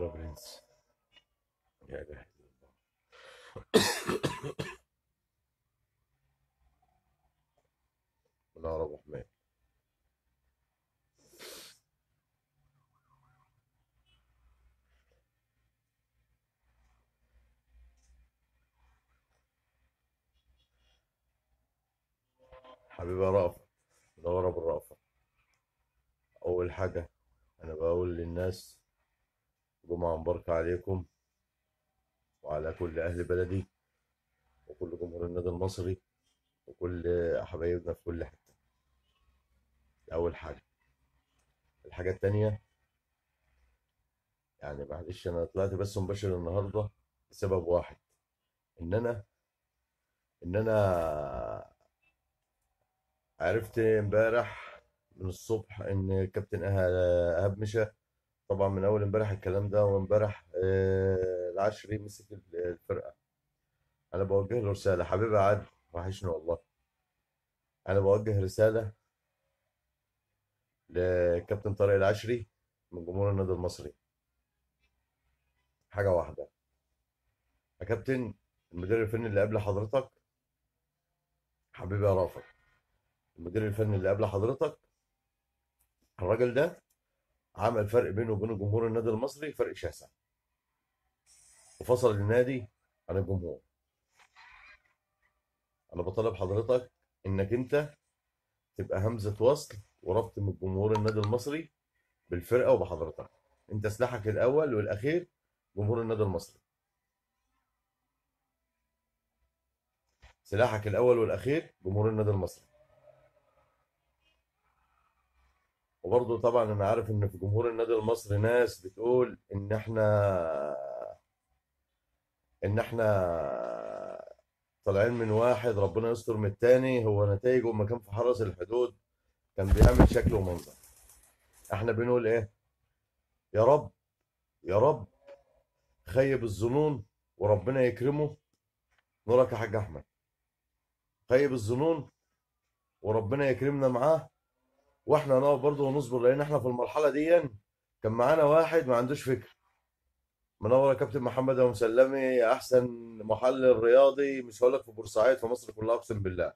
يا برنس يا اله الا الله الله رب الرحمن حبيبي يا رأفت منور ابو الرأفت اول حاجه انا بقول للناس جمعه مباركه عليكم وعلى كل اهل بلدي وكل جمهور النادي المصري وكل حبايبنا في كل حته دي اول حاجه الحاجه التانيه يعني معلش انا طلعت بس مباشر النهارده لسبب واحد ان انا ان انا عرفت امبارح من الصبح ان كابتن إيها- ايهاب مشى طبعا من اول امبارح الكلام ده وامبارح آه، العشري مسك الفرقه انا بوجه له رساله حبيبي عادل وحشني والله انا بوجه رساله لكابتن طارق العشري من جمهور النادي المصري حاجه واحده يا كابتن المدير الفني اللي قبل حضرتك حبيبي يا رافض المدير الفني اللي قبل حضرتك الراجل ده عمل فرق بينه وبين جمهور النادي المصري فرق شاسع وفصل النادي عن الجمهور انا بطالب حضرتك انك انت تبقى همزة وصل وربط من جمهور النادي المصري بالفرقة وبحضرتك انت سلاحك الاول والاخير جمهور النادي المصري سلاحك الاول والاخير جمهور النادي المصري وبرضه طبعا انا عارف ان في جمهور النادي المصري ناس بتقول ان احنا ان احنا طالعين من واحد ربنا يستر من التاني هو نتائجه لما كان في حرس الحدود كان بيعمل شكل ومنظر احنا بنقول ايه يا رب يا رب خيب الظنون وربنا يكرمه نورك يا حاج احمد خيب الظنون وربنا يكرمنا معاه واحنا نقف برضه ونصبر لان احنا في المرحله دي كان معانا واحد ما عندوش فكر منور يا كابتن محمد ابو مسلمي احسن محلل رياضي مش هقول لك في بورسعيد في مصر كلها اقسم بالله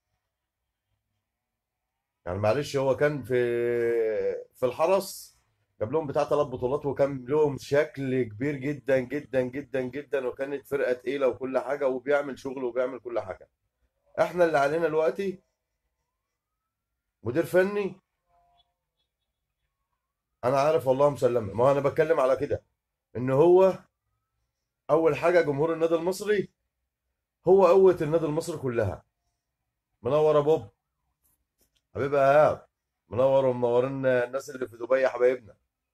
يعني معلش هو كان في في الحرس جاب لهم بتاع ثلاث بطولات وكان لهم شكل كبير جدا جدا جدا جدا وكانت فرقه تقيله وكل حاجه وبيعمل شغل وبيعمل كل حاجه احنا اللي علينا دلوقتي مدير فني انا عارف والله مسلمه ما هو انا بتكلم على كده ان هو اول حاجه جمهور النادي المصري هو قوه النادي المصري كلها منور يا بوب حبيبي يا ايهاب منور ومنورين الناس اللي في دبي يا حبايبنا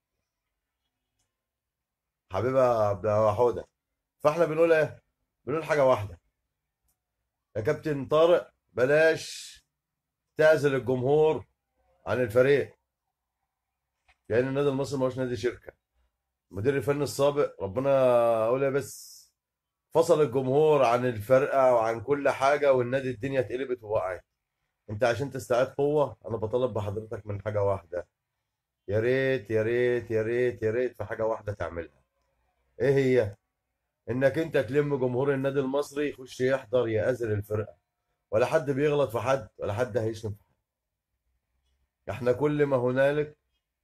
حبيبي يا عبد حوده فاحنا بنقول ايه بنقول حاجه واحده يا كابتن طارق بلاش تعزل الجمهور عن الفريق لان النادي المصري ما هوش نادي شركه المدير الفني السابق ربنا اقول إيه بس فصل الجمهور عن الفرقه وعن كل حاجه والنادي الدنيا اتقلبت ووقعت انت عشان تستعيد قوه انا بطالب بحضرتك من حاجه واحده يا ريت يا ريت يا ريت يا ريت في حاجه واحده تعملها ايه هي انك انت تلم جمهور النادي المصري يخش يحضر يأزل الفرقه ولا حد بيغلط في حد ولا حد هيشتم في حد احنا كل ما هنالك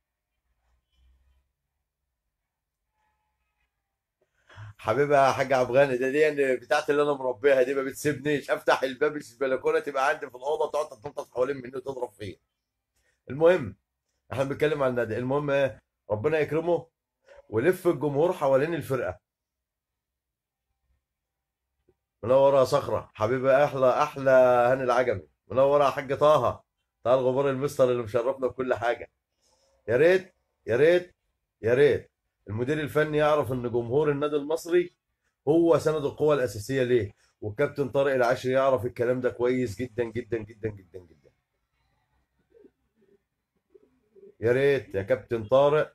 حبيبي يا حاج عبد الغني ده دي بتاعت اللي انا مربيها دي ما بتسيبنيش افتح الباب البلكونه تبقى عندي في الاوضه تقعد تتنطط حوالين مني وتضرب فيه المهم احنا بنتكلم عن النادي المهم ايه ربنا يكرمه ولف الجمهور حوالين الفرقه منور يا صخره حبيبي احلى احلى هاني العجمي منور يا حاج طه طه الغبار المستر اللي مشرفنا بكل حاجه يا ريت يا ريت يا ريت المدير الفني يعرف ان جمهور النادي المصري هو سند القوة الأساسية ليه والكابتن طارق العشري يعرف الكلام ده كويس جدا جدا جدا جدا جدا يا ريت يا كابتن طارق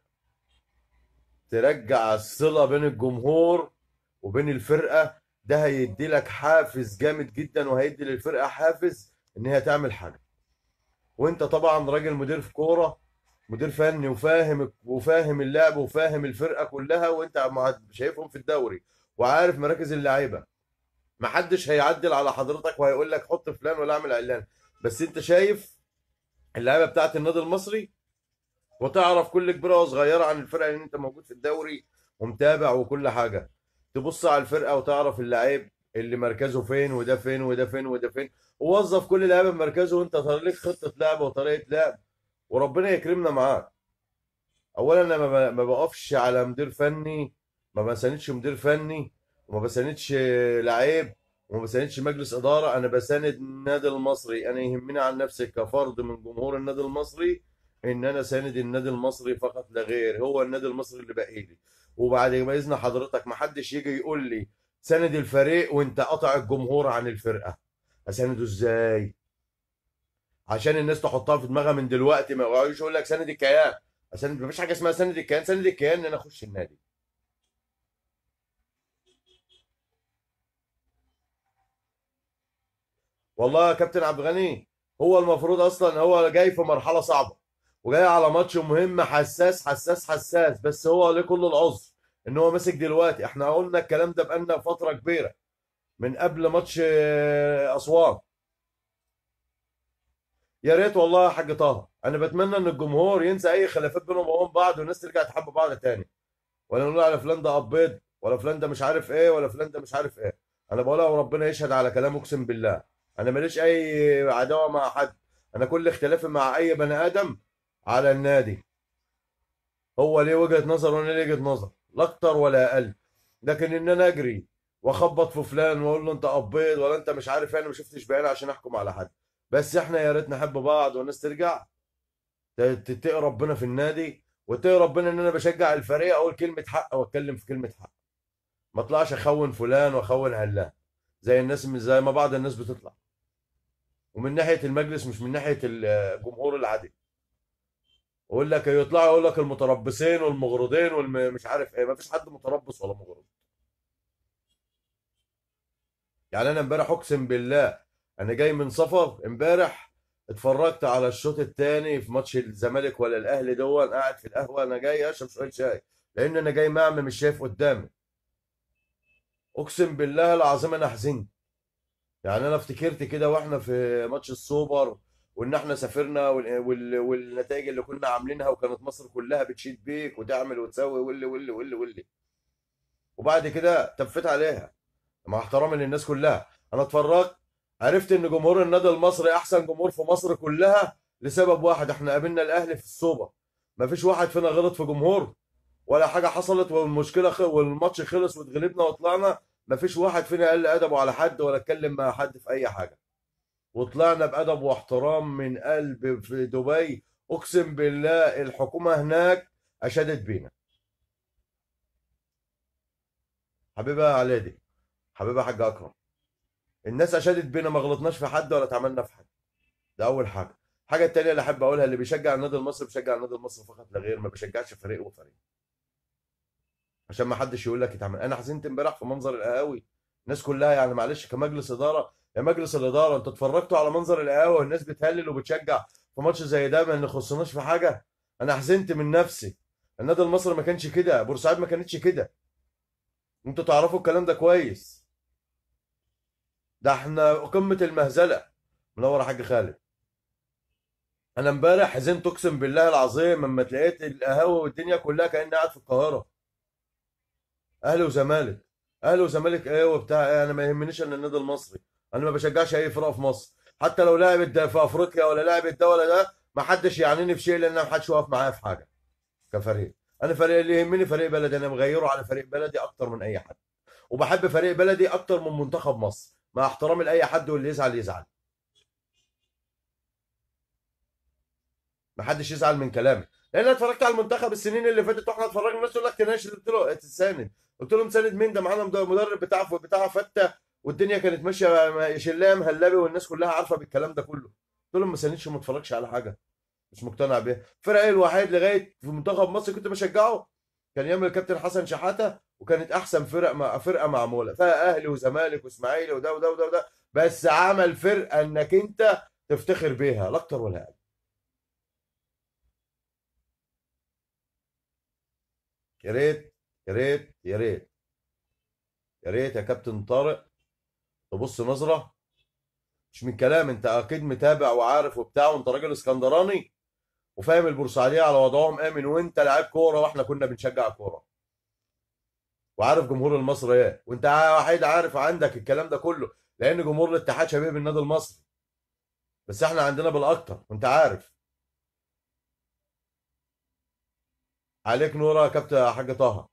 ترجع الصلة بين الجمهور وبين الفرقة ده هيدي لك حافز جامد جدا وهيدي للفرقة حافز ان هي تعمل حاجة وانت طبعا راجل مدير في كورة مدير فني وفاهم وفاهم اللعب وفاهم الفرقه كلها وانت مع- شايفهم في الدوري وعارف مراكز اللعيبه محدش هيعدل على حضرتك وهيقول لك حط فلان ولا اعمل اعلان بس انت شايف اللعيبه بتاعت النادي المصري وتعرف كل كبيره وصغيره عن الفرقه اللي انت موجود في الدوري ومتابع وكل حاجه تبص على الفرقه وتعرف اللعيب اللي مركزه فين وده فين وده فين وده فين ووظف كل لعيبه بمركزه وانت ليك خطه لعب وطريقه لعب وربنا يكرمنا معاك اولا انا ما ب- ما بقفش على مدير فني ما بساندش مدير فني وما بساندش لعيب وما بساندش مجلس اداره انا بساند النادي المصري انا يهمني عن نفسي كفرد من جمهور النادي المصري ان انا ساند النادي المصري فقط لا غير هو النادي المصري اللي باقي لي وبعد ما اذن حضرتك ما حدش يجي يقول لي ساند الفريق وانت قطع الجمهور عن الفرقه اسانده ازاي عشان الناس تحطها في دماغها من دلوقتي ما يقعدوش يقول لك ساند الكيان ساند مفيش حاجه اسمها ساند الكيان ساند الكيان ان انا اخش النادي والله يا كابتن عبد الغني هو المفروض اصلا هو جاي في مرحله صعبه وجاي على ماتش مهم حساس حساس حساس بس هو ليه كل العذر ان هو ماسك دلوقتي احنا قلنا الكلام ده بقالنا فتره كبيره من قبل ماتش آه، اسوان يا ريت والله يا حاج طه انا بتمنى ان الجمهور ينسى اي خلافات بينهم وبين بعض والناس ترجع تحب بعض تاني ولا نقول على فلان ده ابيض ولا فلان ده مش عارف ايه ولا فلان ده مش عارف ايه انا بقولها وربنا يشهد على كلام اقسم بالله انا ماليش اي عداوه مع حد انا كل اختلافي مع اي بني ادم على النادي هو ليه وجهه نظر وانا ليه وجهه نظر لا اكتر ولا اقل لكن ان انا اجري واخبط في فلان واقول له انت ابيض ولا انت مش عارف ايه انا ما شفتش بعيني عشان احكم على حد بس احنا يا ريت نحب بعض والناس ترجع ت- تتقي ربنا في النادي واتقي ربنا ان انا بشجع الفريق اقول كلمه حق واتكلم في كلمه حق ما اطلعش اخون فلان واخون علان زي الناس زي ما بعض الناس بتطلع ومن ناحيه المجلس مش من ناحيه الجمهور العادي يقول لك يطلعوا يقول لك المتربصين والمغرضين والمش عارف ايه ما فيش حد متربص ولا مغرض يعني انا امبارح اقسم بالله انا جاي من سفر امبارح اتفرجت على الشوط الثاني في ماتش الزمالك ولا الاهلي دون قاعد في القهوه انا جاي اشرب شويه شاي لان انا جاي معمي مش شايف قدامي اقسم بالله العظيم انا حزنت يعني انا افتكرت كده واحنا في ماتش السوبر وان احنا سافرنا وال... وال... والنتائج اللي كنا عاملينها وكانت مصر كلها بتشيد بيك وتعمل وتسوي واللي واللي واللي واللي وبعد كده تفيت عليها مع احترامي للناس كلها انا اتفرجت عرفت ان جمهور النادي المصري احسن جمهور في مصر كلها لسبب واحد احنا قابلنا الاهلي في السوبر مفيش واحد فينا غلط في جمهور ولا حاجه حصلت والمشكله خ... والماتش خلص واتغلبنا وطلعنا مفيش واحد فينا قل ادبه على حد ولا اتكلم مع حد في اي حاجه وطلعنا بادب واحترام من قلب في دبي اقسم بالله الحكومه هناك اشادت بينا حبيبها يا علادي حبيبها يا حاج اكرم الناس اشادت بينا ما غلطناش في حد ولا اتعاملنا في حد ده اول حاجه الحاجه التانيه اللي احب اقولها اللي بيشجع النادي المصري بيشجع النادي المصري فقط لا غير ما بيشجعش فريق وفريق عشان ما حدش يقول لك اتعمل انا حزنت امبارح في منظر القهاوي الناس كلها يعني معلش كمجلس اداره يا مجلس الاداره انتوا اتفرجتوا على منظر القهاوي والناس بتهلل وبتشجع في ماتش زي ده ما نخصناش في حاجه انا حزنت من نفسي النادي المصري ما كانش كده بورسعيد ما كانتش كده انتوا تعرفوا الكلام ده كويس ده احنا قمه المهزله منور يا حاج خالد انا امبارح حزنت اقسم بالله العظيم لما لقيت القهاوي والدنيا كلها كاني قاعد في القاهره اهلي وزمالك اهلي وزمالك ايه وبتاع ايه انا ما يهمنيش ان النادي المصري انا ما بشجعش اي فرقه في مصر حتى لو لعبت ده في افريقيا ولا لعبت ده ولا ده ما حدش يعنيني في شيء لان ما حدش واقف معايا في حاجه كفريق انا فريق اللي يهمني فريق بلدي انا مغيره على فريق بلدي اكتر من اي حد وبحب فريق بلدي اكتر من منتخب مصر مع احترامي لاي حد واللي يزعل يزعل ما حدش يزعل من كلامي لان انا اتفرجت على المنتخب السنين اللي فاتت واحنا اتفرجنا الناس تقول لك تناشد قلت له تساند قلت لهم ساند مين ده معانا مدرب بتاع بتاع فته والدنيا كانت ماشيه شلاه مهلبي والناس كلها عارفه بالكلام ده كله قلت لهم ما ساندش وما اتفرجش على حاجه مش مقتنع بيها الفرق الوحيد لغايه في منتخب مصر كنت بشجعه كان يعمل الكابتن حسن شحاته وكانت احسن فرق مع فرقه معموله فيها اهلي وزمالك واسماعيلي وده وده وده وده بس عمل فرقه انك انت تفتخر بيها لا اكتر ولا اقل يا ريت يا ريت يا ريت يا ريت يا كابتن طارق تبص نظره مش من كلام انت اكيد متابع وعارف وبتاع وانت راجل اسكندراني وفاهم البورسعيديه على وضعهم امن وانت لعيب كوره واحنا كنا بنشجع كوره وعارف جمهور المصري ايه وانت وحيد عارف عندك الكلام ده كله لان جمهور الاتحاد شبيه بالنادي المصري بس احنا عندنا بالاكتر وانت عارف عليك نور يا كابتن حاج طه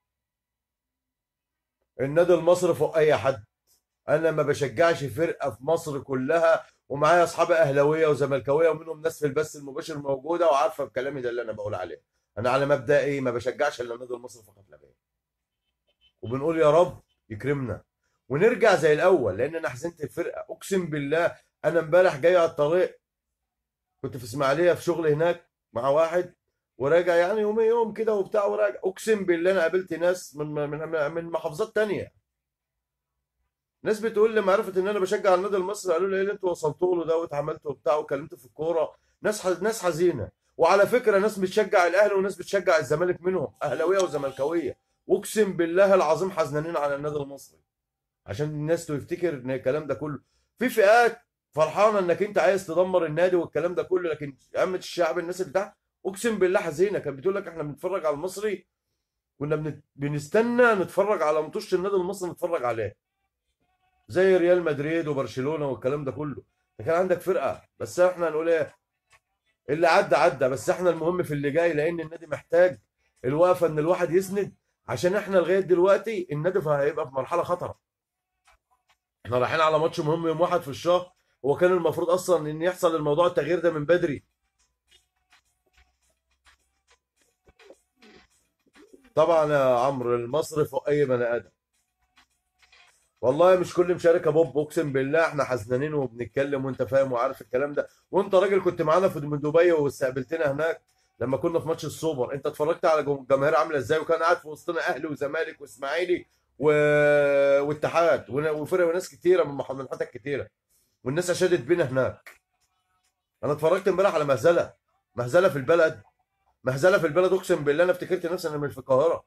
النادي المصري فوق اي حد انا ما بشجعش فرقه في مصر كلها ومعايا اصحاب اهلاويه وزملكاويه ومنهم ناس في البث المباشر موجوده وعارفه بكلامي ده اللي انا بقول عليه انا على مبدئي ما بشجعش الا النادي المصري فقط لا غير وبنقول يا رب يكرمنا ونرجع زي الاول لان انا حزنت الفرقه اقسم بالله انا امبارح جاي على الطريق كنت في اسماعيليه في شغل هناك مع واحد وراجع يعني يوم يوم كده وبتاع وراجع اقسم بالله انا قابلت ناس من من من محافظات تانية ناس بتقول لي معرفه ان انا بشجع النادي المصري قالوا لي ايه اللي انتوا وصلتوا له ده واتعملتوا وبتاع وكلمتوا في الكوره ناس ح... ناس حزينه وعلى فكره ناس بتشجع الاهلي وناس بتشجع الزمالك منهم اهلاويه وزملكاويه اقسم بالله العظيم حزنانين على النادي المصري عشان الناس تفتكر ان الكلام ده كله في فئات فرحانه انك انت عايز تدمر النادي والكلام ده كله لكن عامه الشعب الناس اللي تحت اقسم بالله حزينه كانت بتقول لك احنا بنتفرج على المصري كنا بنت... بنستنى نتفرج على مطوشه النادي المصري نتفرج عليه زي ريال مدريد وبرشلونه والكلام ده كله كان عندك فرقه بس احنا هنقول ايه اللي عدى عدى بس احنا المهم في اللي جاي لان النادي محتاج الوقفه ان الواحد يسند عشان احنا لغايه دلوقتي النادي هيبقى في مرحله خطره احنا رايحين على ماتش مهم يوم واحد في الشهر هو كان المفروض اصلا ان يحصل الموضوع التغيير ده من بدري طبعا يا عمرو المصري فوق اي بني ادم والله مش كل مشاركه بوب اقسم بالله احنا حزنانين وبنتكلم وانت فاهم وعارف الكلام ده وانت راجل كنت معانا في من دبي واستقبلتنا هناك لما كنا في ماتش السوبر انت اتفرجت على الجماهير عامله ازاي وكان قاعد في وسطنا اهلي وزمالك واسماعيلي و... واتحاد وفرق وناس كتيره من محافظات كتيره والناس اشادت بينا هناك انا اتفرجت امبارح على مهزله مهزله في البلد مهزله في البلد اقسم بالله انا افتكرت نفسي انا مش في القاهره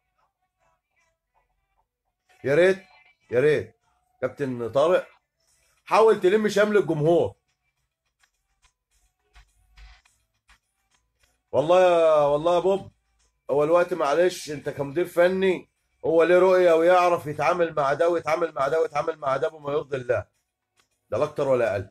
يا ريت يا ريت كابتن طارق حاول تلم شمل الجمهور والله يا والله يا بوب هو الوقت معلش انت كمدير فني هو ليه رؤيه ويعرف يتعامل مع ده ويتعامل مع ده ويتعامل مع ده بما يرضي الله ده لا اكتر ولا اقل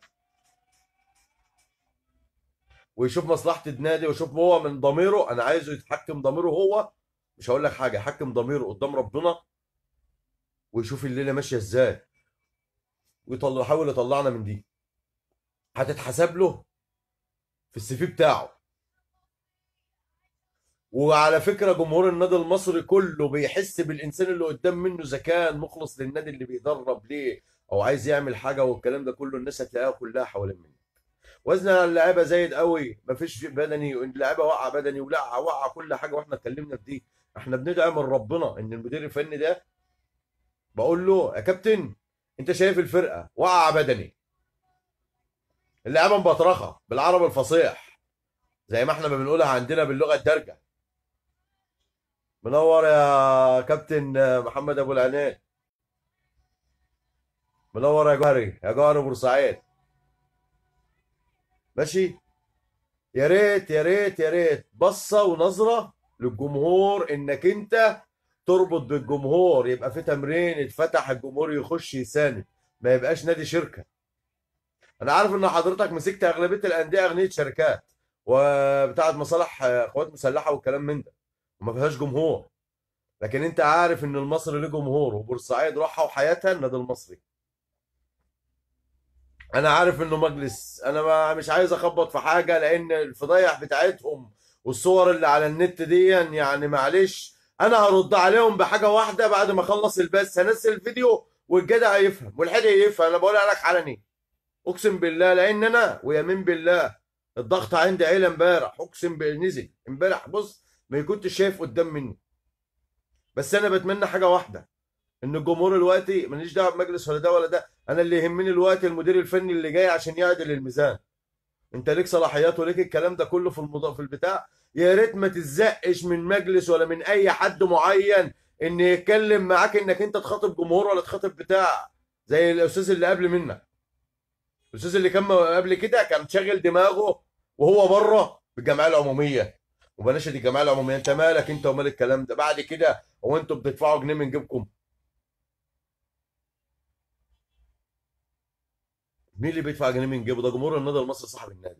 ويشوف مصلحه النادي ويشوف هو من ضميره انا عايزه يتحكم ضميره هو مش هقول لك حاجه يحكم ضميره قدام ربنا ويشوف الليله ماشيه ازاي ويطلع يحاول يطلعنا من دي هتتحسب له في السي في بتاعه وعلى فكره جمهور النادي المصري كله بيحس بالانسان اللي قدام منه اذا كان مخلص للنادي اللي بيدرب ليه او عايز يعمل حاجه والكلام ده كله الناس هتلاقيها كلها حوالين منه وزن اللعيبه زايد قوي مفيش بدني اللعيبه واقعه بدني ولا واقعه كل حاجه واحنا اتكلمنا في دي احنا بندعي من ربنا ان المدير الفني ده بقول له يا كابتن انت شايف الفرقه واقعه بدني اللعيبه مبطرخه بالعربي الفصيح زي ما احنا ما بنقولها عندنا باللغه الدارجه منور يا كابتن محمد ابو العنان منور يا جوهري يا جوهري بورسعيد ماشي يا ريت يا ريت يا ريت بصه ونظره للجمهور انك انت تربط بالجمهور يبقى في تمرين اتفتح الجمهور يخش يساند ما يبقاش نادي شركه انا عارف ان حضرتك مسكت اغلبيه الانديه اغنيه شركات وبتاعت مصالح قوات مسلحه والكلام من ده وما فيهاش جمهور لكن انت عارف ان المصري له جمهور وبورسعيد روحها وحياتها النادي المصري انا عارف انه مجلس انا ما مش عايز اخبط في حاجه لان الفضايح بتاعتهم والصور اللي على النت دي يعني معلش انا هرد عليهم بحاجه واحده بعد ما اخلص البث هنزل الفيديو والجدع يفهم والحدق يفهم انا بقولها لك علني اقسم بالله لان انا ويمين بالله الضغط عندي عيله امبارح اقسم بالله نزل امبارح بص ما كنتش شايف قدام مني بس انا بتمنى حاجه واحده ان الجمهور دلوقتي ماليش دعوه بمجلس ولا ده ولا ده انا اللي يهمني دلوقتي المدير الفني اللي جاي عشان يعدل الميزان انت ليك صلاحيات وليك الكلام ده كله في المضاف في البتاع يا ريت ما تزقش من مجلس ولا من اي حد معين ان يتكلم معاك انك انت تخاطب جمهور ولا تخاطب بتاع زي الاستاذ اللي قبل منك الاستاذ اللي كان قبل كده كان شاغل دماغه وهو بره بالجمعيه العموميه وبلاش دي الجمعيه العموميه انت مالك انت ومال الكلام ده بعد كده هو انتوا بتدفعوا جنيه من جيبكم مين اللي بيدفع جنيه من جيبه ده جمهور النادي المصري صاحب النادي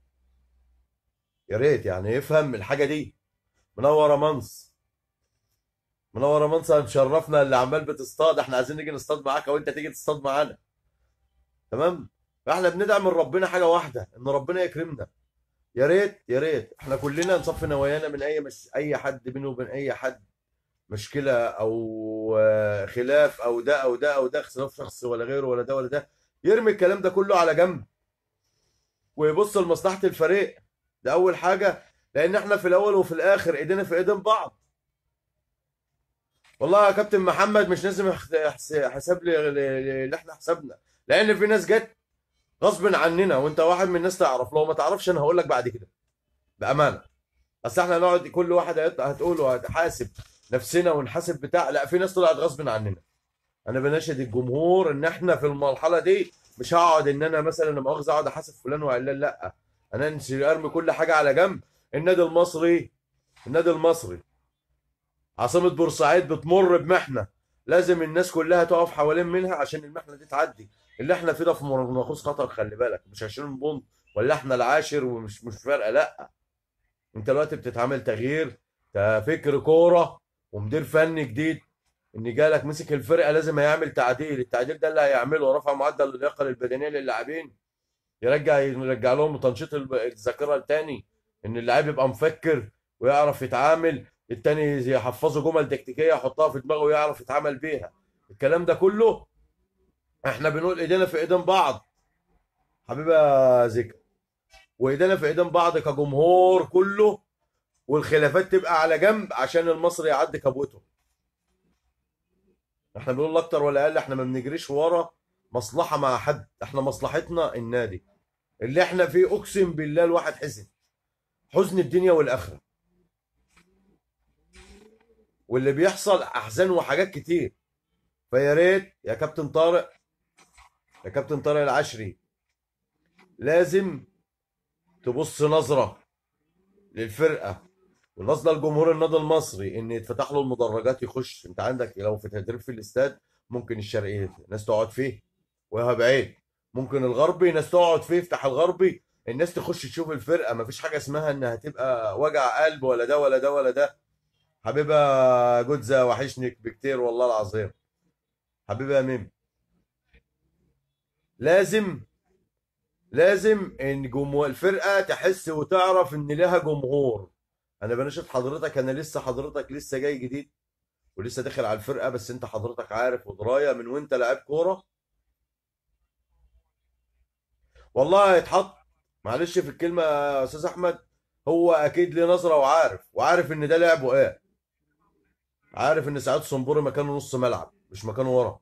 يا ريت يعني يفهم الحاجه دي منوره منص منوره منص مشرفنا اللي عمال بتصطاد احنا عايزين نيجي نصطاد معاك او انت تيجي تصطاد معانا تمام فاحنا بندعم من ربنا حاجه واحده ان ربنا يكرمنا يا ريت يا ريت احنا كلنا نصفي نوايانا من اي مش اي حد بينه وبين اي حد مشكله او آه، خلاف او ده او ده او ده اختلاف شخصي ولا غيره ولا ده ولا ده يرمي الكلام ده كله على جنب ويبص لمصلحه الفريق ده اول حاجه لان احنا في الاول وفي الاخر ايدينا في ايدين بعض والله يا كابتن محمد مش لازم يحس- يحس- حساب لي- لي- اللي احنا حسابنا لان في ناس جت غصب عننا وانت واحد من الناس تعرف لو ما تعرفش انا هقول لك بعد كده بامانه اصل احنا نقعد كل واحد هيط- هتقول وهتحاسب نفسنا ونحاسب بتاع لا في ناس طلعت غصب عننا انا بناشد الجمهور ان احنا في المرحله دي مش هقعد ان انا مثلا لما مؤاخذه اقعد احاسب فلان وعلان لا انا انسي ارمي كل حاجه على جنب النادي المصري النادي المصري عاصمه بورسعيد بتمر بمحنه لازم الناس كلها تقف حوالين منها عشان المحنه دي تعدي اللي احنا فيه ده في ناقوس خطر خلي بالك مش 20 بونت ولا احنا العاشر ومش مش فارقه لا انت دلوقتي بتتعامل تغيير كفكر كوره ومدير فني جديد ان جالك مسك الفرقه لازم هيعمل تعديل التعديل ده اللي هيعمله رفع معدل اللياقه البدنيه للاعبين يرجع يرجع لهم تنشيط الب- الذاكره التاني ان اللاعب يبقى مفكر ويعرف يتعامل التاني يحفظه جمل تكتيكيه يحطها في دماغه ويعرف يتعامل بيها الكلام ده كله احنا بنقول ايدينا في ايدين بعض حبيبي يا ذكر وايدينا في ايدين بعض كجمهور كله والخلافات تبقى على جنب عشان المصري يعدي كبوته احنا بنقول لا اكتر ولا اقل احنا ما بنجريش ورا مصلحه مع حد احنا مصلحتنا النادي اللي احنا فيه اقسم بالله الواحد حزن حزن الدنيا والاخره واللي بيحصل احزان وحاجات كتير فيا ريت يا كابتن طارق يا كابتن طارق العشري لازم تبص نظره للفرقه ونظره لجمهور النادي المصري ان يتفتح له المدرجات يخش انت عندك لو في تدريب في الاستاد ممكن الشرقي ناس تقعد فيه وهو بعيد ممكن الغربي ناس تقعد فيه يفتح الغربي الناس تخش تشوف الفرقه مفيش حاجه اسمها انها تبقى وجع قلب ولا ده ولا ده ولا ده حبيبه جوتزا وحشنك بكتير والله العظيم حبيبي يا ميم لازم لازم ان جمهور الفرقه تحس وتعرف ان لها جمهور انا بناشد حضرتك انا لسه حضرتك لسه جاي جديد ولسه داخل على الفرقه بس انت حضرتك عارف ودرايه من وانت لاعب كوره والله هيتحط معلش في الكلمه يا استاذ احمد هو اكيد ليه نظره وعارف وعارف ان ده لعبه ايه عارف ان سعاد صنبوري مكانه نص ملعب مش مكانه ورا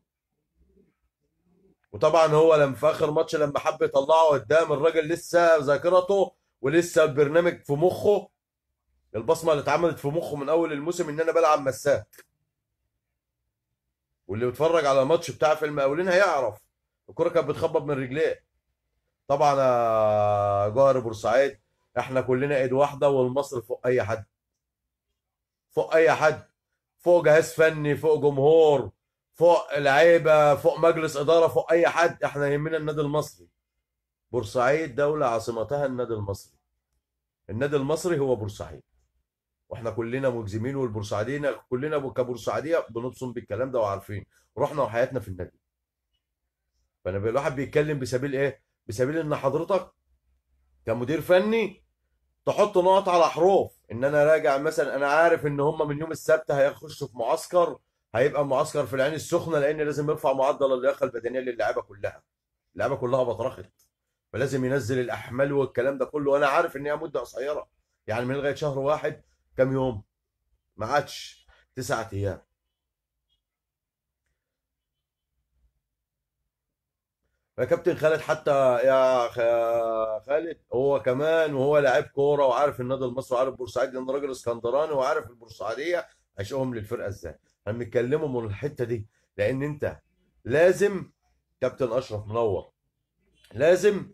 وطبعا هو لما في اخر ماتش لما حب يطلعه قدام الراجل لسه ذاكرته ولسه البرنامج في مخه البصمه اللي اتعملت في مخه من اول الموسم ان انا بلعب مساك واللي بيتفرج على الماتش بتاع في المقاولين هيعرف الكره كانت بتخبط من رجليه طبعا يا جوهر بورسعيد احنا كلنا ايد واحده والمصري فوق اي حد فوق اي حد فوق جهاز فني فوق جمهور فوق لعيبه فوق مجلس اداره فوق اي حد احنا يهمنا النادي المصري بورسعيد دوله عاصمتها النادي المصري النادي المصري هو بورسعيد واحنا كلنا مجزمين والبورسعيديين كلنا كبورسعيديه بنبصم بالكلام ده وعارفين رحنا وحياتنا في النادي فانا الواحد بيتكلم بسبيل ايه بسبيل ان حضرتك كمدير فني تحط نقط على حروف ان انا راجع مثلا انا عارف ان هم من يوم السبت هيخشوا في معسكر هيبقى معسكر في العين السخنه لان لازم يرفع معدل اللياقه البدنيه للاعيبه كلها اللعيبه كلها بطرخت فلازم ينزل الاحمال والكلام ده كله وانا عارف ان هي مده قصيره يعني من لغايه شهر واحد كام يوم ما عادش تسعة ايام يا كابتن خالد حتى يا خ- يا خالد هو كمان وهو لاعب كوره وعارف النادي المصري وعارف بورسعيد لان راجل اسكندراني وعارف البورسعيديه عشقهم للفرقه ازاي احنا بنتكلموا من الحته دي لان انت لازم كابتن اشرف منور لازم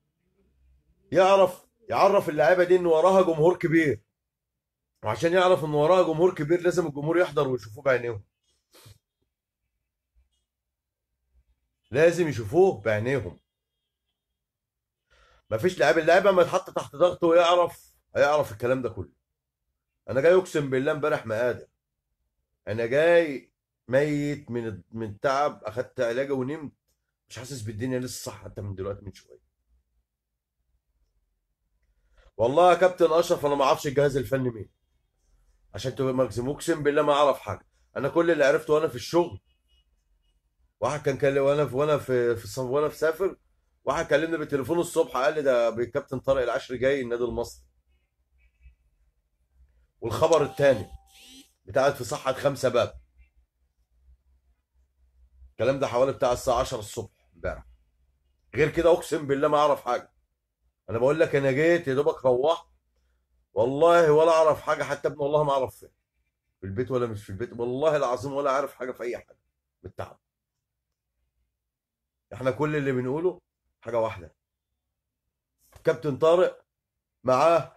يعرف يعرف اللعيبه دي ان وراها جمهور كبير وعشان يعرف ان وراها جمهور كبير لازم الجمهور يحضر ويشوفوه بعينيهم لازم يشوفوه بعينيهم مفيش لعيب اللعيبه لما يتحط تحت ضغط ويعرف هيعرف الكلام ده كله انا جاي اقسم بالله امبارح ما قادر انا جاي ميت من من التعب اخدت علاجه ونمت مش حاسس بالدنيا لسه صح حتى من دلوقتي من شويه والله يا كابتن اشرف انا ما اعرفش الجهاز الفني مين عشان تبقى مجزم اقسم بالله ما اعرف حاجه انا كل اللي عرفته وانا في الشغل واحد كان كلم وانا في وانا في, في الص- وانا في سافر واحد كلمني بالتليفون الصبح قال لي ده الكابتن طارق العشري جاي النادي المصري والخبر الثاني بتاعت في صحة خمسة باب الكلام ده حوالي بتاع الساعة 10 الصبح امبارح غير كده اقسم بالله ما اعرف حاجة انا بقول لك انا جيت يا دوبك روحت والله ولا اعرف حاجة حتى ابن والله ما اعرف فين في البيت ولا مش في البيت والله العظيم ولا عارف حاجة في اي حاجة بالتعب احنا كل اللي بنقوله حاجة واحدة كابتن طارق معاه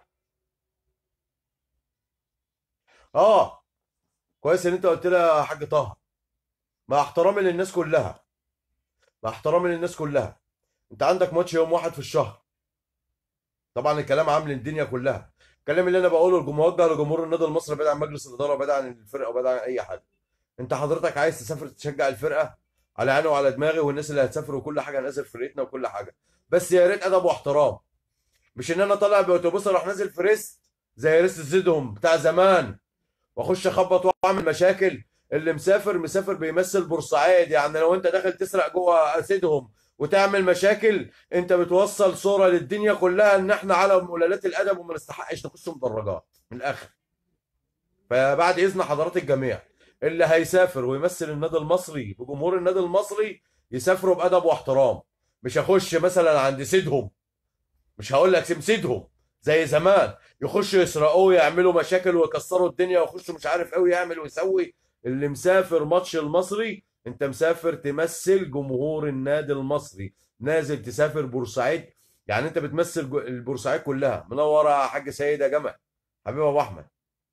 اه كويس ان انت قلت لي يا حاج طه مع احترامي للناس كلها مع احترامي للناس كلها انت عندك ماتش يوم واحد في الشهر طبعا الكلام عام للدنيا كلها الكلام اللي انا بقوله موجه لجمهور النادي المصري بعيد عن مجلس الاداره وبعيد عن الفرقه وبعيد عن اي حاجه انت حضرتك عايز تسافر تشجع الفرقه على عيني وعلى دماغي والناس اللي هتسافر وكل حاجه نازل فرقتنا وكل حاجه بس يا ريت ادب واحترام مش ان انا طالع باوتوبيس اروح نازل في ريست زي ريست زيدهم بتاع زمان واخش اخبط واعمل مشاكل اللي مسافر مسافر بيمثل بورسعيد يعني لو انت داخل تسرق جوه اسيدهم وتعمل مشاكل انت بتوصل صوره للدنيا كلها ان احنا على مولالات الادب وما نستحقش نخش مدرجات من الاخر فبعد اذن حضرات الجميع اللي هيسافر ويمثل النادي المصري بجمهور النادي المصري يسافروا بادب واحترام مش هخش مثلا عند سيدهم مش هقول لك سيم سيدهم زي زمان يخشوا يسرقوه يعملوا مشاكل ويكسروا الدنيا ويخشوا مش عارف ايه ويعمل ويسوي اللي مسافر ماتش المصري انت مسافر تمثل جمهور النادي المصري نازل تسافر بورسعيد يعني انت بتمثل جو- البورسعيد كلها منوره يا حاج سيد يا جمع حبيبي ابو احمد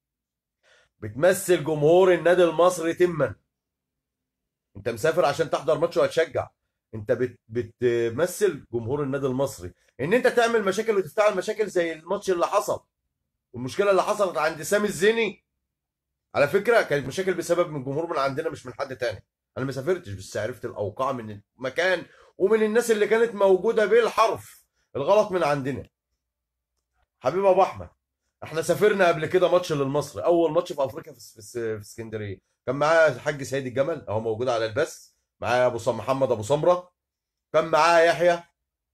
بتمثل جمهور النادي المصري تما انت مسافر عشان تحضر ماتش وهتشجع انت بت بتمثل جمهور النادي المصري ان انت تعمل مشاكل وتفتعل مشاكل زي الماتش اللي حصل والمشكله اللي حصلت عند سامي الزيني على فكره كانت مشاكل بسبب من جمهور من عندنا مش من حد تاني انا ما سافرتش بس عرفت الاوقاع من المكان ومن الناس اللي كانت موجوده بالحرف الغلط من عندنا حبيب ابو احمد احنا سافرنا قبل كده ماتش للمصري اول ماتش في افريقيا في في, في اسكندريه كان معايا الحاج سيد الجمل اهو موجود على البث معايا ابو صم محمد ابو سمره كان معايا يحيى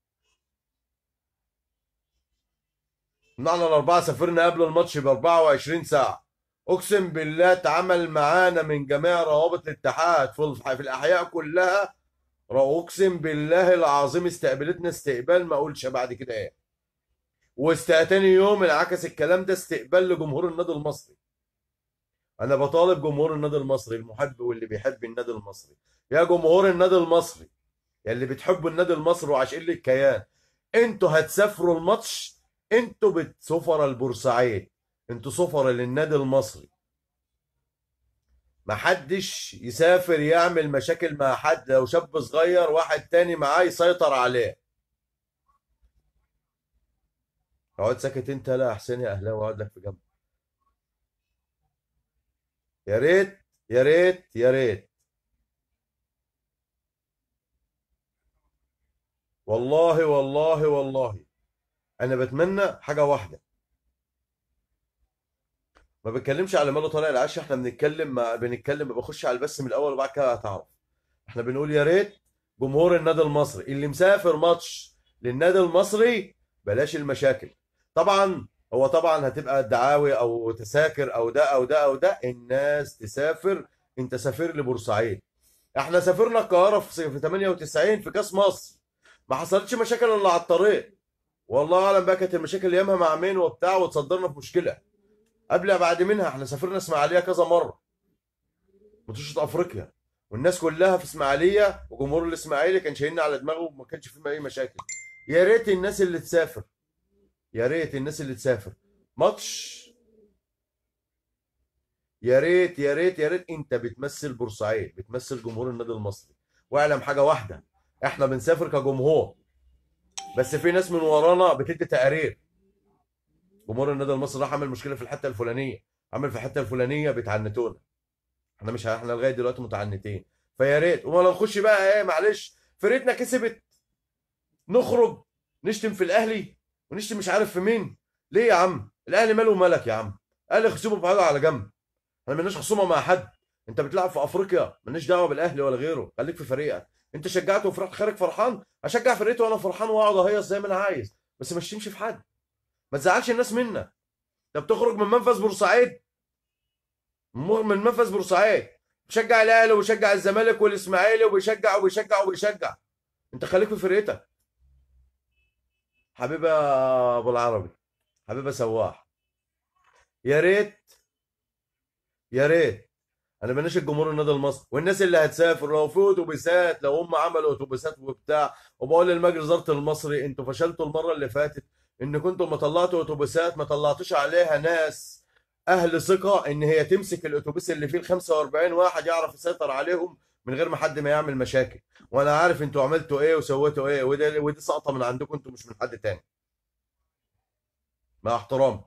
نحن الاربعه سافرنا قبل الماتش ب 24 ساعه اقسم بالله اتعمل معانا من جميع روابط الاتحاد في الح- في الاحياء كلها رو- اقسم بالله العظيم استقبلتنا استقبال ما اقولش بعد كده ايه واستأتاني يوم انعكس الكلام ده استقبال لجمهور النادي المصري انا بطالب جمهور النادي المصري المحب واللي بيحب النادي المصري يا جمهور النادي المصري يا اللي بتحبوا النادي المصري وعاشقين للكيان انتوا هتسافروا الماتش انتوا بتسفر البورسعيد انتوا سفر للنادي المصري محدش يسافر يعمل مشاكل مع حد لو شاب صغير واحد تاني معاه يسيطر عليه اقعد ساكت انت لا يا حسين يا اهلاوي اقعد لك في جنب يا ريت يا ريت يا ريت والله والله والله انا بتمنى حاجه واحده ما بنتكلمش على ماله طالع العشاء احنا بنتكلم ما بنتكلم بخش على البث من الاول وبعد كده هتعرف احنا بنقول يا ريت جمهور النادي المصري اللي مسافر ماتش للنادي المصري بلاش المشاكل طبعا هو طبعا هتبقى دعاوي او تساكر او ده او ده او ده الناس تسافر انت سافر لبورسعيد احنا سافرنا القاهره في في 98 في كاس مصر ما حصلتش مشاكل الا على الطريق والله اعلم بقى كانت المشاكل يامها مع مين وبتاع وتصدرنا في مشكله قبل بعد منها احنا سافرنا اسماعيليه كذا مره ماتشات افريقيا والناس كلها في اسماعيليه وجمهور الاسماعيلي كان شايلنا على دماغه وما كانش فيه اي مشاكل يا ريت الناس اللي تسافر يا ريت الناس اللي تسافر ماتش يا ريت يا ريت يا ريت انت بتمثل بورسعيد بتمثل جمهور النادي المصري واعلم حاجه واحده احنا بنسافر كجمهور بس في ناس من ورانا بتدي تقارير جمهور النادي المصري راح عمل مشكله في الحته الفلانيه عمل في الحته الفلانيه بيتعنتونا احنا مش احنا لغايه دلوقتي متعنتين فيا ريت وما نخش بقى ايه معلش فرقتنا كسبت نخرج نشتم في الاهلي ونشتم مش عارف في مين ليه يا عم الاهلي ماله مالك يا عم الاهلي خصومه بحاجه على جنب احنا مالناش خصومه مع حد انت بتلعب في افريقيا مالناش دعوه بالاهلي ولا غيره خليك في فريقك انت شجعته وفرحت خارج فرحان اشجع فرقتي وانا فرحان واقعد اهيص زي ما انا عايز بس ما تشتمش في حد ما تزعلش الناس منك انت بتخرج من منفذ بورسعيد من منفذ بورسعيد بشجع الاهلي وبيشجع الزمالك والاسماعيلي وبيشجع وبيشجع وبيشجع انت خليك في فرقتك حبيبي يا ابو العربي حبيبي سواح يا ريت يا ريت انا بناشد جمهور النادي المصري والناس اللي هتسافر لو في اتوبيسات لو هم عملوا اتوبيسات وبتاع وبقول للمجلس اداره المصري انتوا فشلتوا المره اللي فاتت ان كنتوا ما طلعتوا اتوبيسات ما طلعتوش عليها ناس اهل ثقه ان هي تمسك الاتوبيس اللي فيه ال 45 واحد يعرف يسيطر عليهم من غير ما حد ما يعمل مشاكل وانا عارف انتوا عملتوا ايه وسويتوا ايه ودي ودي سقطه من عندكم انتوا مش من حد تاني مع احترامي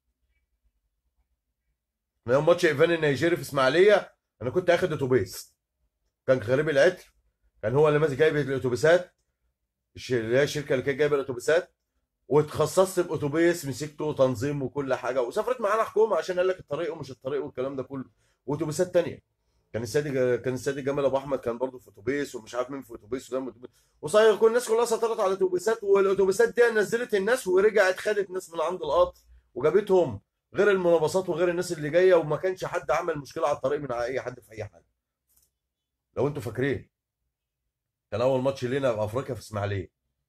من يوم ماتش ايفان النيجيري في اسماعيليه انا كنت اخد اتوبيس كان غريب العطر كان هو اللي ماسك جايب الاتوبيسات اللي هي الشركه اللي كانت جايبه الاتوبيسات واتخصصت باتوبيس مسكته تنظيم وكل حاجه وسافرت معانا حكومه عشان قال لك الطريق ومش الطريق والكلام ده كله واتوبيسات تانية كان السيد كان السيد جمال ابو احمد كان برضه في اتوبيس ومش عارف مين في اتوبيس وده اتوبيس وصاير كل الناس كلها سيطرت على الاتوبيسات والاتوبيسات دي نزلت الناس ورجعت خدت ناس من عند القطر وجابتهم غير المناقصات وغير الناس اللي جايه وما كانش حد عمل مشكله على الطريق من اي حد في اي حاجه لو انتوا فاكرين كان اول ماتش لينا في افريقيا في اسماعيليه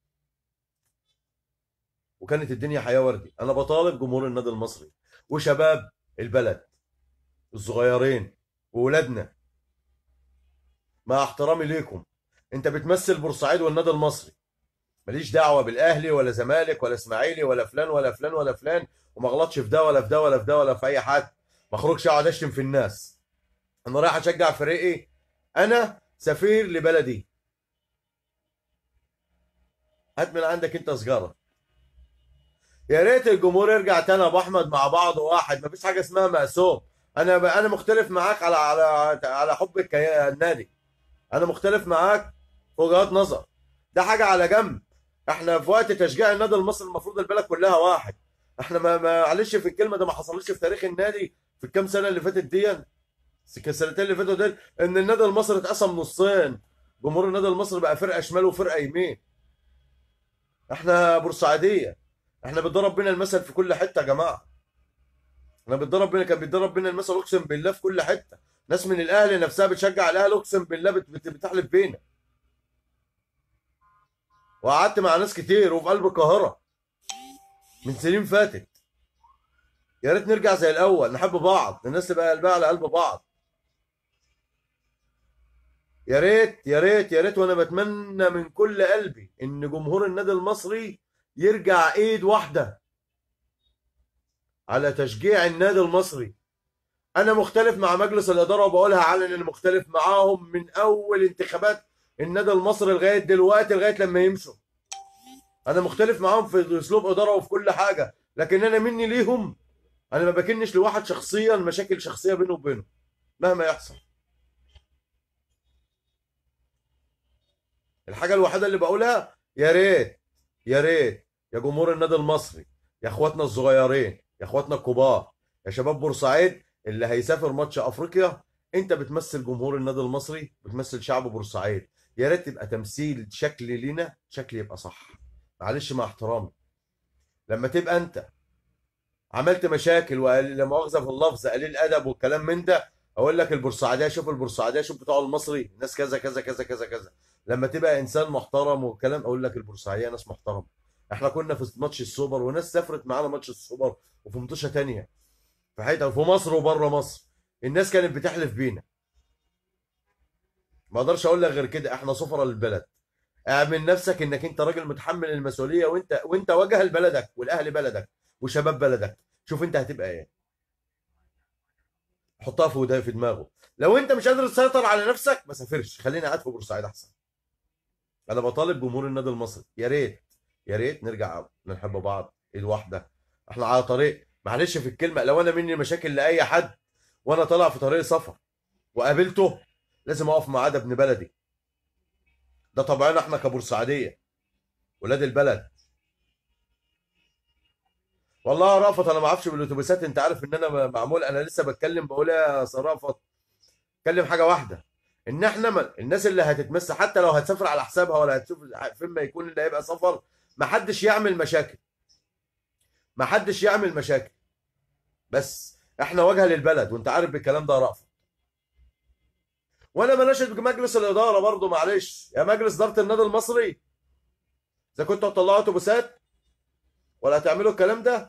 وكانت الدنيا حياه وردي انا بطالب جمهور النادي المصري وشباب البلد الصغيرين واولادنا مع احترامي ليكم انت بتمثل بورسعيد والنادي المصري ماليش دعوه بالاهلي ولا زمالك ولا اسماعيلي ولا فلان ولا فلان ولا فلان وما غلطش في ده ولا في ده ولا في ده ولا في اي حد ما اخرجش اقعد اشتم في الناس انا رايح اشجع فريقي انا سفير لبلدي هات من عندك انت سجاره يا ريت الجمهور يرجع تاني يا ابو احمد مع بعض واحد مفيش حاجه اسمها مقسوم انا انا مختلف معاك على على على حب النادي انا مختلف معاك في وجهات نظر ده حاجه على جنب احنا في وقت تشجيع النادي المصري المفروض البلد كلها واحد احنا ما معلش في الكلمه ده ما حصلش في تاريخ النادي في الكام سنه اللي فاتت دي السنتين اللي فاتوا دول ان النادي المصري اتقسم نصين جمهور النادي المصري بقى فرقه شمال وفرقه يمين احنا بورسعيديه احنا بيتضرب بينا المثل في كل حته يا جماعه احنا بيتضرب بينا كان بيتضرب بينا المثل اقسم بالله في كل حته ناس من الاهلي نفسها بتشجع الاهلي اقسم بالله بتحلف بينا وقعدت مع ناس كتير وفي قلب القاهره من سنين فاتت يا ريت نرجع زي الاول نحب بعض الناس تبقى قلبها على قلب بعض يا ريت يا ريت يا ريت وانا بتمنى من كل قلبي ان جمهور النادي المصري يرجع ايد واحده على تشجيع النادي المصري انا مختلف مع مجلس الاداره وبقولها علنا ان مختلف معاهم من اول انتخابات النادي المصري لغايه دلوقتي لغايه لما يمشوا انا مختلف معاهم في اسلوب اداره وفي كل حاجه لكن انا مني ليهم انا ما بكنش لواحد شخصيا مشاكل شخصيه بينه وبينه مهما يحصل الحاجه الوحيده اللي بقولها يا ريت يا ريت يا جمهور النادي المصري يا اخواتنا الصغيرين يا اخواتنا الكبار يا شباب بورسعيد اللي هيسافر ماتش افريقيا انت بتمثل جمهور النادي المصري بتمثل شعب بورسعيد يا ريت تبقى تمثيل شكل لينا شكل يبقى صح معلش مع احترامي لما تبقى انت عملت مشاكل ولا مؤاخذه في اللفظ قليل ادب والكلام من ده اقول لك البورسعيديه شوف البورسعيديه شوف بتوع المصري ناس كذا كذا كذا كذا كذا لما تبقى انسان محترم وكلام اقول لك البورسعيديه ناس محترمه احنا كنا في ماتش السوبر وناس سافرت معانا ماتش السوبر وفي ماتشة تانية في حته في مصر وبره مصر الناس كانت بتحلف بينا ما اقدرش اقول لك غير كده احنا سفراء للبلد اعمل نفسك انك انت راجل متحمل المسؤوليه وانت وانت واجه لبلدك والاهل بلدك وشباب بلدك شوف انت هتبقى ايه حطها في وده في دماغه لو انت مش قادر تسيطر على نفسك ما سافرش خليني قاعد في بورسعيد احسن انا بطالب جمهور النادي المصري يا ريت يا ريت نرجع نحب بعض ايد واحده احنا على طريق معلش في الكلمه لو انا مني مشاكل لاي حد وانا طالع في طريق سفر وقابلته لازم اقف معاه ده ابن بلدي ده طبعنا احنا كبورسعيديه ولاد البلد والله يا رافت انا ما اعرفش بالاتوبيسات انت عارف ان انا معمول انا لسه بتكلم بقول يا رافت اتكلم حاجه واحده ان احنا من الناس اللي هتتمس حتى لو هتسافر على حسابها ولا هتشوف فين ما يكون اللي هيبقى سفر ما حدش يعمل مشاكل ما حدش يعمل مشاكل بس احنا واجهه للبلد وانت عارف بالكلام ده يا رافت وانا بناشد مجلس الاداره برضه معلش يا مجلس اداره النادي المصري اذا كنتوا هتطلعوا اتوبيسات ولا هتعملوا الكلام ده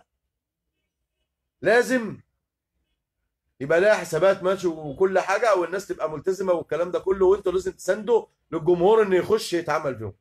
لازم يبقى لها حسابات ماشي وكل حاجه والناس تبقى ملتزمه والكلام ده كله وانتوا لازم تساندوا للجمهور انه يخش يتعامل فيهم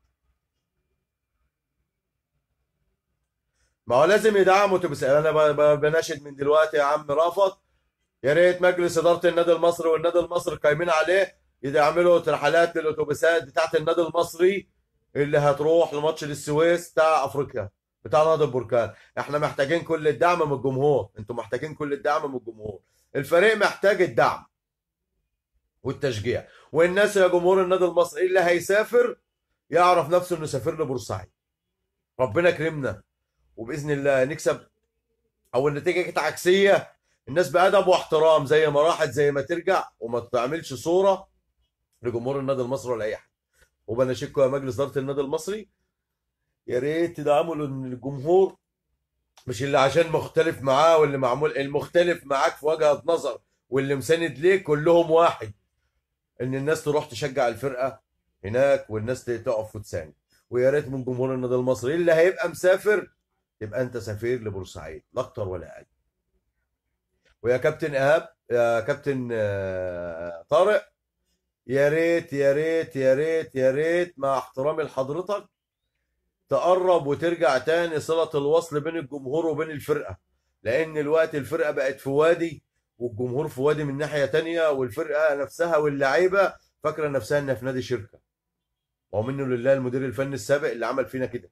ما هو لازم يدعموا اتوبيسات انا بناشد من دلوقتي يا عم رافض يا ريت مجلس اداره النادي المصري والنادي المصري قايمين عليه يعملوا رحلات للاتوبيسات بتاعت النادي المصري اللي هتروح لماتش للسويس بتاع افريقيا بتاع نهضه البركان احنا محتاجين كل الدعم من الجمهور انتوا محتاجين كل الدعم من الجمهور الفريق محتاج الدعم والتشجيع والناس يا جمهور النادي المصري اللي هيسافر يعرف نفسه انه سافر لبورسعيد ربنا كرمنا وباذن الله نكسب او النتيجه كانت عكسيه الناس بادب واحترام زي ما راحت زي ما ترجع وما تعملش صوره لجمهور النادي المصري ولا اي حاجه وبناشدكم يا مجلس اداره النادي المصري يا ريت تدعموا الجمهور مش اللي عشان مختلف معاه واللي معمول المختلف معاك في وجهه نظر واللي مساند ليك كلهم واحد ان الناس تروح تشجع الفرقه هناك والناس تقف وتساند ويا ريت من جمهور النادي المصري اللي هيبقى مسافر تبقى انت سفير لبورسعيد لا اكتر ولا اقل ويا كابتن ايهاب يا كابتن آه، طارق يا ريت يا ريت يا ريت يا ريت مع احترامي لحضرتك تقرب وترجع تاني صلة الوصل بين الجمهور وبين الفرقة لأن الوقت الفرقة بقت في وادي والجمهور في وادي من ناحية تانية والفرقة نفسها واللعيبة فاكرة نفسها إنها في نادي شركة ومنه لله المدير الفني السابق اللي عمل فينا كده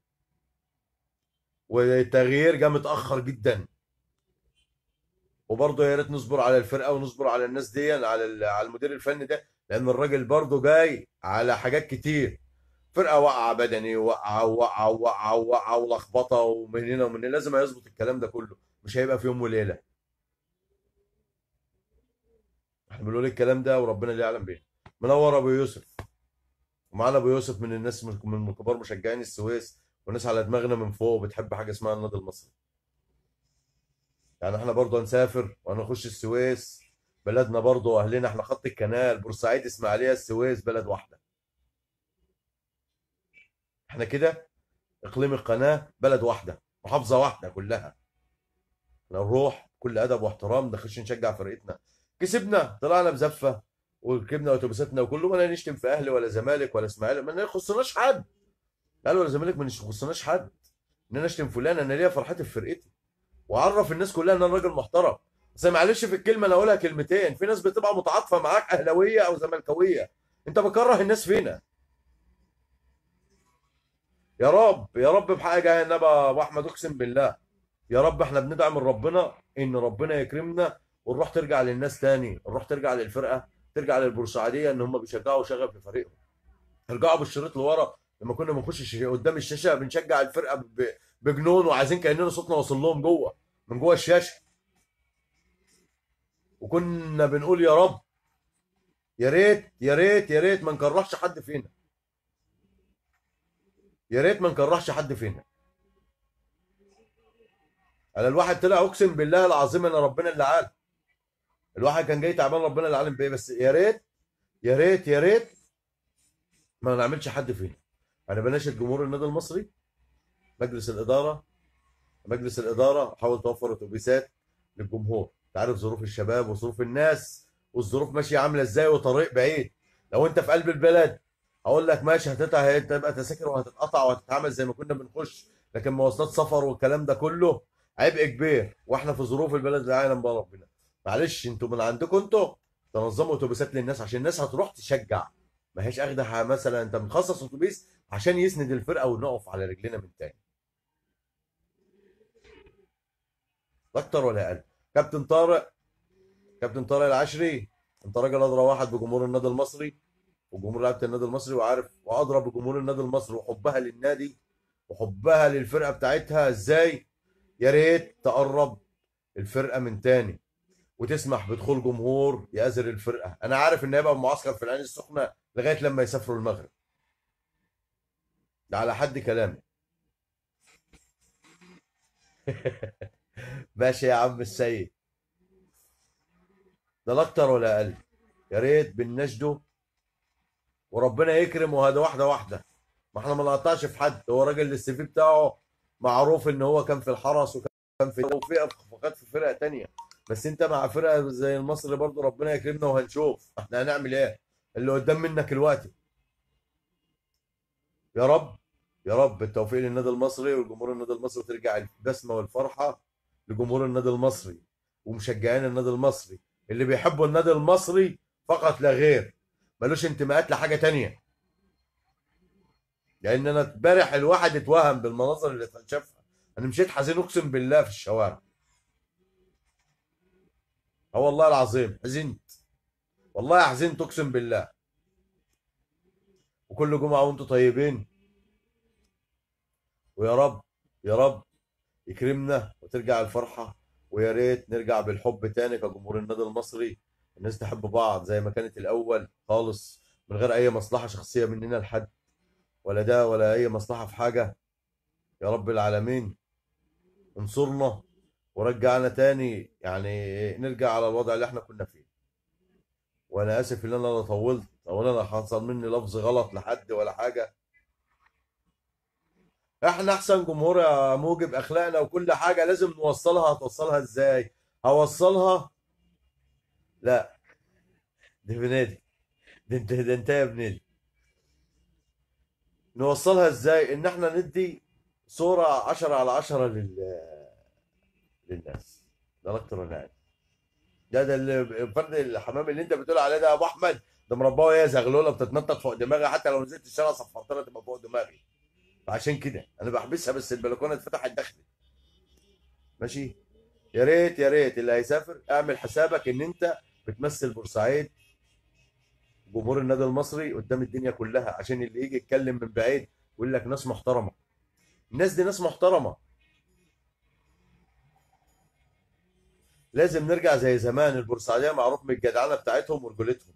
والتغيير جه متأخر جدا وبرضه يا ريت نصبر على الفرقه ونصبر على الناس دي على على المدير الفني ده لان الراجل برضه جاي على حاجات كتير فرقه واقعه بدني واقعه واقعه واقعه واقعه ولخبطه ومن هنا ومن هنا لازم يظبط الكلام ده كله مش هيبقى في يوم وليله احنا بنقول الكلام ده وربنا اللي يعلم بيه منور ابو يوسف ومعانا ابو يوسف من الناس من كبار مشجعين السويس وناس على دماغنا من فوق بتحب حاجه اسمها النادي المصري يعني احنا برضه هنسافر وهنخش السويس بلدنا برضه اهلنا احنا خط الكنال بورسعيد اسماعيليه السويس بلد واحده احنا كده اقليم القناه بلد واحده محافظه واحده كلها نروح كل ادب واحترام نخش نشجع فرقتنا كسبنا طلعنا بزفه وركبنا اتوبيساتنا وكله ولا نشتم في اهلي ولا زمالك ولا اسماعيليه ما يخصناش حد قالوا ولا زمالك ما يخصناش حد ان انا اشتم فلان انا ليا فرحتي في فرقتي وعرف الناس كلها ان انا راجل محترم بس معلش في الكلمه انا اقولها كلمتين في ناس بتبقى متعاطفه معاك اهلاويه او زملكاويه انت بكره الناس فينا يا رب يا رب بحق جاه النبي ابو احمد اقسم بالله يا رب احنا بندعم من ربنا ان ربنا يكرمنا ونروح ترجع للناس تاني نروح ترجع للفرقه ترجع للبورسعيديه ان هم بيشجعوا شغف لفريقهم ارجعوا بالشريط لورا لما كنا بنخش قدام الشاشه بنشجع الفرقه بجنون وعايزين كاننا صوتنا وصل لهم جوه من جوه الشاشه وكنا بنقول يا رب يا ريت يا ريت يا ريت ما نكرهش حد فينا يا ريت ما نكرهش حد فينا انا الواحد طلع اقسم بالله العظيم ان ربنا اللي عالم الواحد كان جاي تعبان ربنا اللي عالم بيه بس يا ريت يا ريت يا ريت ما نعملش حد فينا انا بناشد جمهور النادي المصري مجلس الاداره مجلس الاداره حاول توفر اتوبيسات للجمهور تعرف ظروف الشباب وظروف الناس والظروف ماشيه عامله ازاي وطريق بعيد لو انت في قلب البلد اقول لك ماشي هتقطع هتبقى تذاكر وهتتقطع وهتتعامل زي ما كنا بنخش لكن مواصلات سفر والكلام ده كله عبء كبير واحنا في ظروف البلد اللي عالم بقى ربنا معلش انتوا من عندكم انتوا تنظموا اتوبيسات للناس عشان الناس هتروح تشجع ما هيش اخده مثلا انت مخصص اتوبيس عشان يسند الفرقه ونقف على رجلنا من تاني لا اكتر ولا اقل كابتن طارق كابتن طارق العشري انت راجل ادرى واحد بجمهور النادي المصري وجمهور لعيبه النادي المصري وعارف وادرى بجمهور النادي المصري وحبها للنادي وحبها للفرقه بتاعتها ازاي يا ريت تقرب الفرقه من تاني وتسمح بدخول جمهور يأزر الفرقه انا عارف ان هيبقى معسكر في العين السخنه لغايه لما يسافروا المغرب ده على حد كلامي ماشي يا عم السيد ده لا اكتر ولا اقل يا ريت بنناشده وربنا يكرم وهذا واحده واحده ما احنا ما نقطعش في حد هو راجل السي في بتاعه معروف ان هو كان في الحرس وكان في وفي اخفاقات في فرقه تانية بس انت مع فرقه زي المصري برضو ربنا يكرمنا وهنشوف احنا هنعمل ايه اللي قدام منك الوقت يا رب يا رب التوفيق للنادي المصري والجمهور النادي المصري وترجع البسمه والفرحه لجمهور النادي المصري ومشجعين النادي المصري اللي بيحبوا النادي المصري فقط لا غير ملوش انتماءات لحاجه تانية لان انا امبارح الواحد اتوهم بالمناظر اللي شافها انا مشيت حزين اقسم بالله في الشوارع اه والله العظيم حزنت والله حزنت اقسم بالله وكل جمعه وانتم طيبين ويا رب يا رب يكرمنا وترجع الفرحه ويا ريت نرجع بالحب تاني كجمهور النادي المصري الناس تحب بعض زي ما كانت الاول خالص من غير اي مصلحه شخصيه مننا لحد ولا ده ولا اي مصلحه في حاجه يا رب العالمين انصرنا ورجعنا تاني يعني نرجع على الوضع اللي احنا كنا فيه وانا اسف ان انا طولت او انا حصل مني لفظ غلط لحد ولا حاجه احنا احسن جمهور يا موجب اخلاقنا وكل حاجه لازم نوصلها هتوصلها ازاي هوصلها لا دي بنادي ده انت ده انت يا بنادي نوصلها ازاي ان احنا ندي صورة عشرة على عشرة لل للناس ده اكتر ولا اقل ده ده اللي فرد الحمام اللي انت بتقول عليه ده يا ابو احمد ده مرباه هي زغلوله بتتنطط فوق دماغي حتى لو نزلت الشارع صفرتها تبقى فوق دماغي فعشان كده انا بحبسها بس البلكونه اتفتحت داخلي ماشي يا ريت يا ريت اللي هيسافر اعمل حسابك ان انت بتمثل بورسعيد جمهور النادي المصري قدام الدنيا كلها عشان اللي يجي يتكلم من بعيد يقول لك ناس محترمه الناس دي ناس محترمه لازم نرجع زي زمان البورسعيديه معروف بالجدعنه بتاعتهم ورجولتهم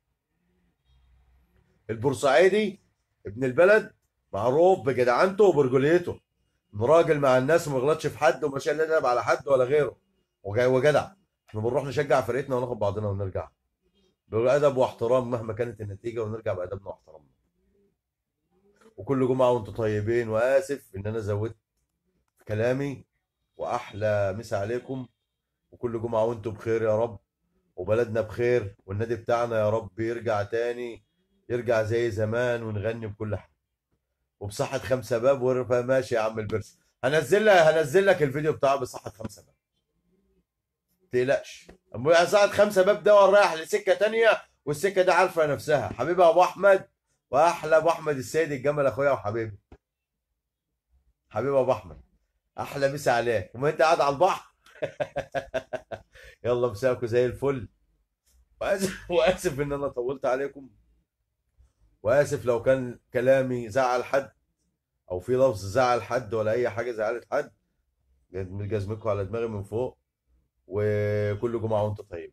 البورسعيدي ابن البلد معروف بجدعنته وبرجوليته انه راجل مع الناس وما يغلطش في حد ومش يلعب على حد ولا غيره وجدع احنا بنروح نشجع فرقتنا وناخد بعضنا ونرجع بأدب واحترام مهما كانت النتيجة ونرجع بأدبنا واحترامنا وكل جمعة وانتم طيبين وآسف إن أنا زودت في كلامي وأحلى مسا عليكم وكل جمعة وانتم بخير يا رب وبلدنا بخير والنادي بتاعنا يا رب يرجع تاني يرجع زي زمان ونغني بكل حاجة وبصحة خمسة باب ورفا ماشي يا عم البرس هنزل لك هنزل لك الفيديو بتاعه بصحة خمسة باب تقلقش ساعة خمسة باب ده رايح لسكة تانية والسكة دي عارفة نفسها حبيبي أبو أحمد وأحلى أبو أحمد السيد الجمل أخويا وحبيبي حبيبي أبو أحمد أحلى مسا عليك وما أنت قاعد على البحر يلا مساكوا زي الفل وآسف وآسف إن أنا طولت عليكم وآسف لو كان كلامي زعل حد أو في لفظ زعل حد ولا أي حاجة زعلت حد جزمكم على دماغي من فوق وكل جمعة وانتم طيبين